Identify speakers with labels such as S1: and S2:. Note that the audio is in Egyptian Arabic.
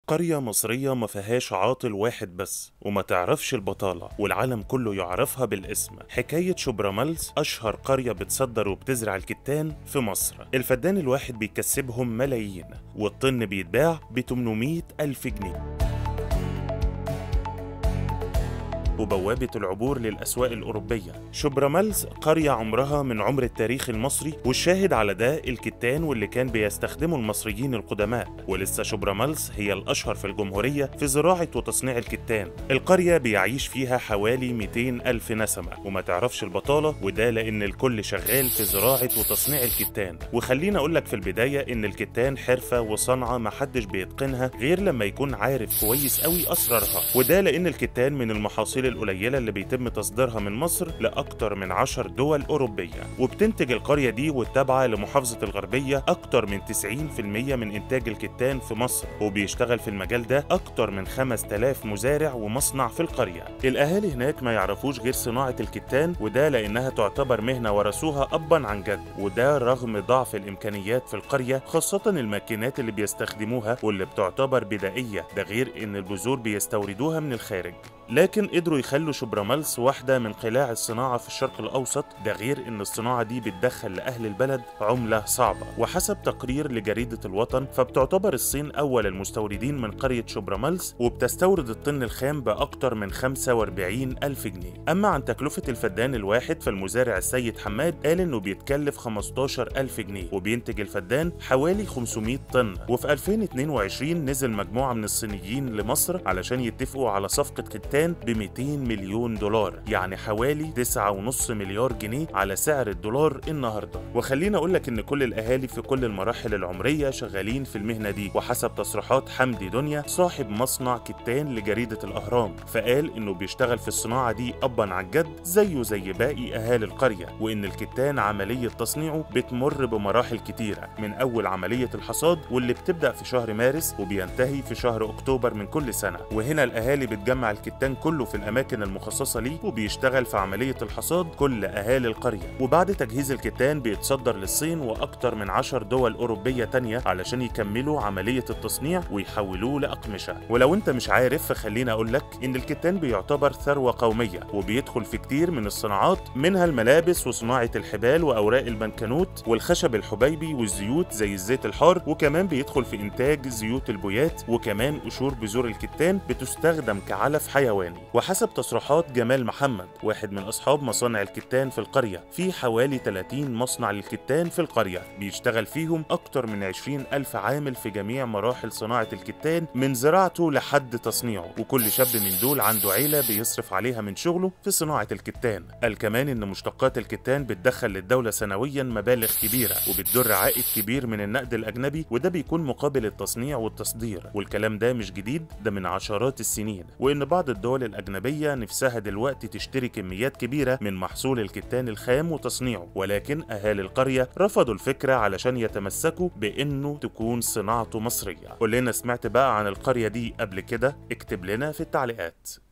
S1: قرية مصرية ما فيهاش عاطل واحد بس وما تعرفش البطالة والعالم كله يعرفها بالاسم حكاية شبرملز أشهر قرية بتصدر وبتزرع الكتان في مصر الفدان الواحد بيكسبهم ملايين والطن بيتباع ب 800 ألف جنيه وبوابة العبور للأسواق الأوروبية شبرملز قرية عمرها من عمر التاريخ المصري والشاهد على ده الكتان واللي كان بيستخدمه المصريين القدماء ولسه شبرملز هي الأشهر في الجمهورية في زراعة وتصنيع الكتان القرية بيعيش فيها حوالي 200 ألف نسمة وما تعرفش البطالة وده لأن الكل شغال في زراعة وتصنيع الكتان وخلينا أقول لك في البداية إن الكتان حرفة وصنعة محدش بيتقنها غير لما يكون عارف كويس قوي أسرارها وده لأن الكتان من المحاصيل القليلة اللي بيتم تصديرها من مصر لأكتر من عشر دول أوروبية وبتنتج القرية دي والتابعة لمحافظة الغربية أكتر من 90% من إنتاج الكتان في مصر وبيشتغل في المجال ده أكتر من 5000 مزارع ومصنع في القرية الأهالي هناك ما يعرفوش غير صناعة الكتان وده لأنها تعتبر مهنة ورثوها أبا عن جد وده رغم ضعف الإمكانيات في القرية خاصة الماكينات اللي بيستخدموها واللي بتعتبر بدائية ده غير إن البذور بيستوردوها من الخارج لكن قدروا يخلوا شبرملس واحدة من قلاع الصناعة في الشرق الأوسط ده غير إن الصناعة دي بتدخل لأهل البلد عملة صعبة وحسب تقرير لجريدة الوطن فبتعتبر الصين أول المستوردين من قرية شبرملس وبتستورد الطن الخام بأكتر من 45 ألف جنيه أما عن تكلفة الفدان الواحد فالمزارع السيد حماد قال إنه بيتكلف 15 ألف جنيه وبينتج الفدان حوالي 500 طن وفي 2022 نزل مجموعة من الصينيين لمصر علشان يتفقوا على صفقة كتان ب 200 مليون دولار يعني حوالي 9.5 مليار جنيه على سعر الدولار النهارده وخلينا اقول لك ان كل الاهالي في كل المراحل العمريه شغالين في المهنه دي وحسب تصريحات حمدي دنيا صاحب مصنع كتان لجريده الاهرام فقال انه بيشتغل في الصناعه دي ابا عن جد زيه زي باقي اهالي القريه وان الكتان عمليه تصنيعه بتمر بمراحل كتيره من اول عمليه الحصاد واللي بتبدا في شهر مارس وبينتهي في شهر اكتوبر من كل سنه وهنا الاهالي بتجمع الكتان كله في الاماكن المخصصه ليه وبيشتغل في عمليه الحصاد كل اهالي القريه وبعد تجهيز الكتان بيتصدر للصين واكتر من 10 دول اوروبيه تانية علشان يكملوا عمليه التصنيع ويحولوه لاقمشه ولو انت مش عارف فخليني اقول لك ان الكتان بيعتبر ثروه قوميه وبيدخل في كتير من الصناعات منها الملابس وصناعه الحبال واوراق البنكنوت والخشب الحبيبي والزيوت زي الزيت الحار وكمان بيدخل في انتاج زيوت البويات وكمان قشور بذور الكتان بتستخدم كعلف حيواني وحسب تصريحات جمال محمد واحد من أصحاب مصانع الكتان في القرية في حوالي 30 مصنع للكتان في القرية بيشتغل فيهم أكتر من 20 ألف عامل في جميع مراحل صناعة الكتان من زراعته لحد تصنيعه وكل شاب من دول عنده عيلة بيصرف عليها من شغله في صناعة الكتان قال كمان إن مشتقات الكتان بتدخل للدولة سنويا مبالغ كبيرة وبتدر عائد كبير من النقد الأجنبي وده بيكون مقابل التصنيع والتصدير والكلام ده مش جديد ده من عشرات السنين وإن بعض الدول الأجنبية نفسها دلوقتي تشتري كميات كبيرة من محصول الكتان الخام وتصنيعه ولكن أهالي القرية رفضوا الفكرة علشان يتمسكوا بإنه تكون صناعته مصرية قول لنا سمعت بقى عن القرية دي قبل كده اكتب لنا في التعليقات